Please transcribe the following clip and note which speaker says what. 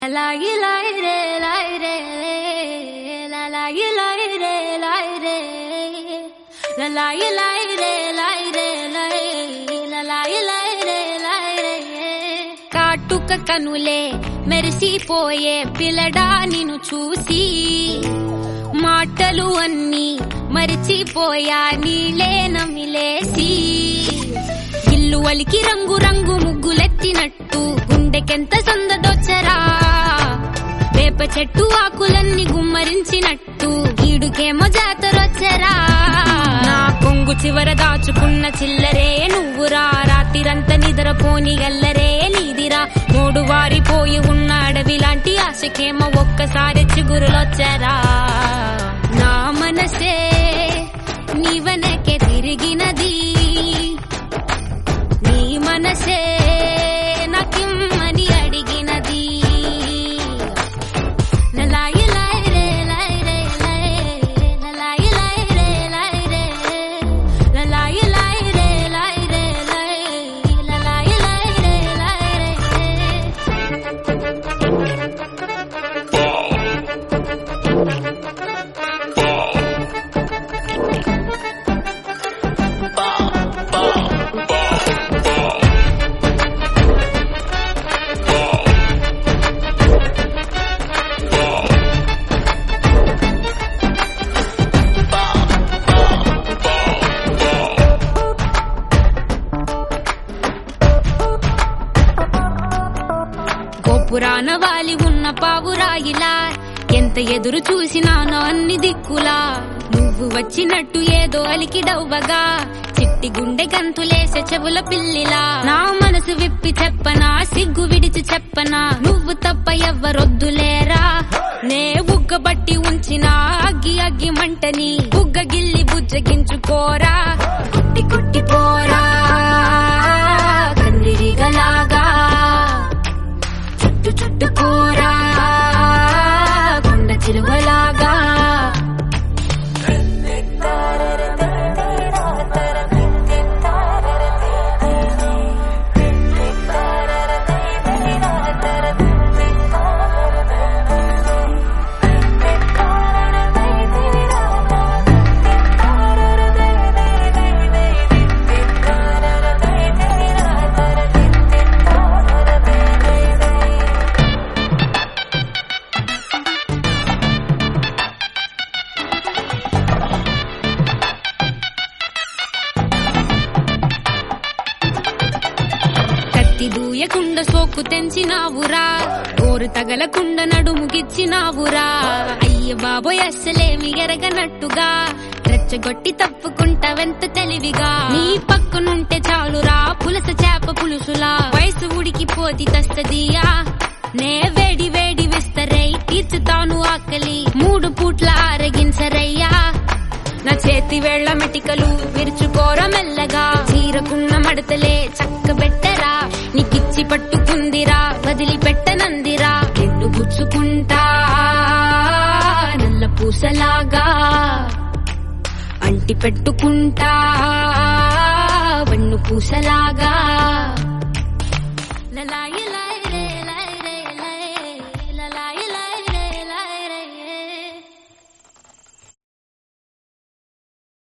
Speaker 1: లాగి లాయి రే లాయి రే లా లాగి లాయి రే లాయి రే లా లాగి లాయి రే లాయి రే లాయి లా లాగి లాయి రే లాయి రే కాటుక కనులే మెరిసిపోయే పిల్లడా నిన్ను చూసి మాటలు అన్నీ మరిచిపోయా నీలే నమిలేసి ఇల్లు వలికి రంగు రంగు ముగ్గులెత్తినట్టు గుండెకెంత సందదొచ్చరా వేప చెట్టు ఆకులన్నీ గుమ్మరించినట్టు ఈడుకేమో జాతరొచ్చరా నా కొంగు చివర దాచుకున్న చిల్లరే నువ్వురా రాత్రిరంతా నిద్రపోని గల్లరే నీదిరా మూడు వారిపోయి ఉన్న అడవి లాంటి ఆశకేమో ఒక్కసారి చిగురులొచ్చరా నా మనసే నీ వెనకే తిరిగినది నీ మనసే నాకిమ్మని అడిగినది లలాయి లాయి రే లాయి రే లాయి లలాయి లాయి రే లాయి రే లలాయి లాయి రే లాయి రే లాయి లలాయి లాయి రే లాయి రే గోపురాన వాలి ఉన్న పావురాయిలా ఎంత ఎదురు చూసినానో అన్ని దిక్కులా నువ్వు వచ్చినట్టు ఏదో అలికి డవ్వగా చిట్టి గుండె గంతులేసే చెవుల పిల్లిలా నా మనసు విప్పి చెప్పనా సిగ్గు విడిచి చెప్పనా నువ్వు తప్ప ఎవ్వరొద్దులేరా నే ఉగ్గబట్టి ఉంచిన అగ్గి అగ్గి మంటని బుగ్గ గిల్లి బుజ్జగించుకోరా కొట్టి కొట్టి పోరా కందిరిగలాగా చుట్టు చుట్టు కూరా కొండ చిలువలాగా కత్తి దూయకుండ సోకు తెంచినావురా గోరు తగలకుండ నడుముగిచ్చినావురా అయ్య బాబోయ్ అస్సలేమి ఎరగనట్టుగా రెచ్చగొట్టి తప్పుకుంటావెంత తెలివిగా నీ పక్కనుంటే చాలురా పులస చేప పులుసులా వయసు ఉడికిపోతి తస్తదియా నే వేడి వేడి విస్తరై తీర్చుతాను ఆకలి మూడు పూట్ల ఆరగించరయ్యా నా చేతి వేళ్ల మెటికలు విరుచుకోర మెల్లగా చీరకున్న మడతలే చక్కబెట్టరా నీకిచ్చి పట్టుకుందిరా వదిలిపెట్టనందిరా ఎన్ను గుచ్చుకుంటా నల్ల పూసలాగా అంటి పెట్టుకుంటా వన్ను పూసలాగా